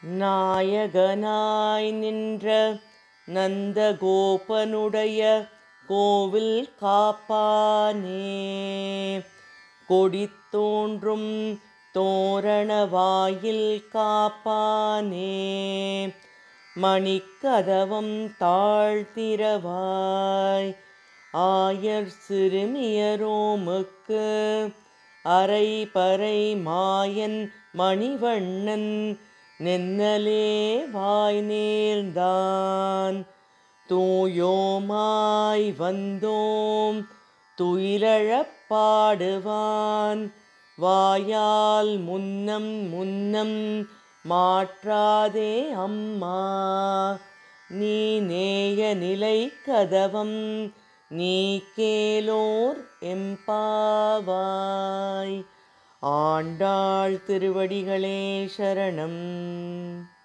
நாயகனாய் நின்ற நந்தகோபனுடைய கோவில் காப்பானே கொடி தோன்றும் தோரண வாயில் காப்பானே மணிக்கதவம் தாழ்த்திரவாய் ஆயர் சிறுமியரோமுக்கு அரை பறை மாயன் மணிவண்ணன் நென்னலே வாய் நேர்ந்தான் தூயோமாய் வந்தோம் துயிலழப் பாடுவான் வாயால் முன்னம் முன்னம் மாற்றாதே அம்மா நீ நேய நிலை கதவம் நீ கேலோர் எம்பாவாய் ஆண்டாள் திருவடிகளே சரணம்